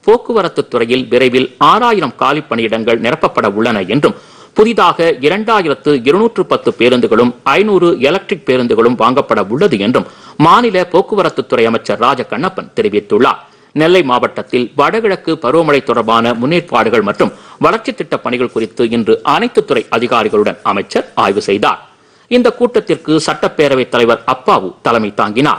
போக்குவரத்து துறையில் விரைவில் ஆறாயிரம் காலி பணியிடங்கள் நிரப்பப்பட உள்ளன என்றும் புதிதாக இரண்டாயிரத்து இருநூற்று பத்து பேருந்துகளும் ஐநூறு எலக்ட்ரிக் பேருந்துகளும் வாங்கப்பட உள்ளது என்றும் மாநில போக்குவரத்து துறை அமைச்சர் ராஜ கண்ணப்பன் தெரிவித்துள்ளார் நெல்லை மாவட்டத்தில் வடகிழக்கு பருவமழை தொடர்பான முன்னேற்பாடுகள் மற்றும் வளர்ச்சித் திட்ட பணிகள் குறித்து இன்று அனைத்து துறை அதிகாரிகளுடன் அமைச்சர் ஆய்வு செய்தார் இந்த கூட்டத்திற்கு சட்டப்பேரவைத் தலைவர் அப்பாவு தலைமை தாங்கினார்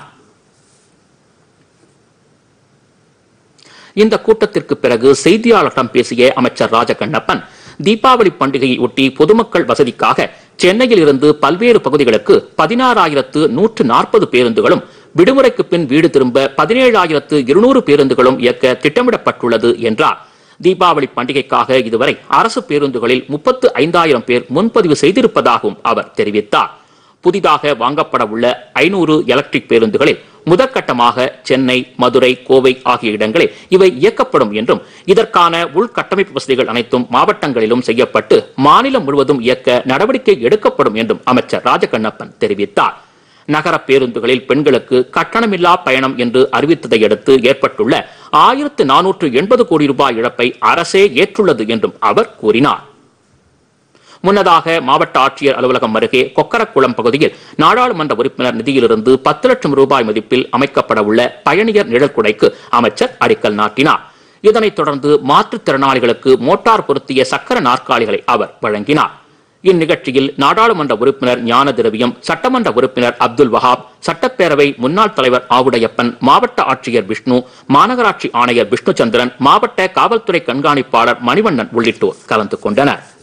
இந்த கூட்டத்திற்கு பிறகு செய்தியாளர்களிடம் பேசிய அமைச்சர் ராஜகண்ணப்பன் தீபாவளி பண்டிகையை ஒட்டி பொதுமக்கள் வசதிக்காக சென்னையில் இருந்து பல்வேறு பகுதிகளுக்கு பதினாறாயிரத்து நூற்று நாற்பது பேருந்துகளும் விடுமுறைக்கு பின் வீடு திரும்ப பதினேழாயிரத்து இருநூறு பேருந்துகளும் இயக்க திட்டமிடப்பட்டுள்ளது என்றார் தீபாவளி பண்டிகைக்காக இதுவரை அரசு பேருந்துகளில் முப்பத்து ஐந்தாயிரம் பேர் முன்பதிவு செய்திருப்பதாகவும் அவர் தெரிவித்தார் புதிதாக வாங்கப்பட உள்ள ஐநூறு எலக்ட்ரிக் பேருந்துகளில் முதற்கட்டமாக சென்னை மதுரை கோவை ஆகிய இடங்களில் இவை இயக்கப்படும் என்றும் இதற்கான உள்கட்டமைப்பு வசதிகள் அனைத்தும் மாவட்டங்களிலும் செய்யப்பட்டு மாநிலம் முழுவதும் இயக்க நடவடிக்கை எடுக்கப்படும் என்றும் அமைச்சர் ராஜகண்ணப்பன் தெரிவித்தார் நகர பேருந்துகளில் பெண்களுக்கு கட்டணமில்லா பயணம் என்று அறிவித்ததை அடுத்து ஏற்பட்டுள்ள ஆயிரத்து நானூற்று எண்பது கோடி ரூபாய் இழப்பை அரசே ஏற்றுள்ளது என்றும் அவர் கூறினார் முன்னதாக மாவட்ட ஆட்சியர் அலுவலகம் அருகே கொக்கரக்குளம் பகுதியில் நாடாளுமன்ற உறுப்பினர் நிதியிலிருந்து பத்து லட்சம் ரூபாய் மதிப்பில் அமைக்கப்பட உள்ள பயணியர் நிழற்குடைக்கு அமைச்சர் அடிக்கல் நாட்டினார் இதனைத் தொடர்ந்து மாற்றுத்திறனாளிகளுக்கு மோட்டார் பொருத்திய சக்கர நாற்காலிகளை அவர் வழங்கினார் இந்நிகழ்ச்சியில் நாடாளுமன்ற உறுப்பினர் ஞான திரவியம் சட்டமன்ற உறுப்பினர் அப்துல் வஹாப் சட்டப்பேரவை முன்னாள் தலைவர் ஆவுடையப்பன் மாவட்ட ஆட்சியர் விஷ்ணு மாநகராட்சி ஆணையர் விஷ்ணுச்சந்திரன் மாவட்ட காவல்துறை கண்காணிப்பாளர் மணிவண்ணன் உள்ளிட்டோர் கலந்து கொண்டனர்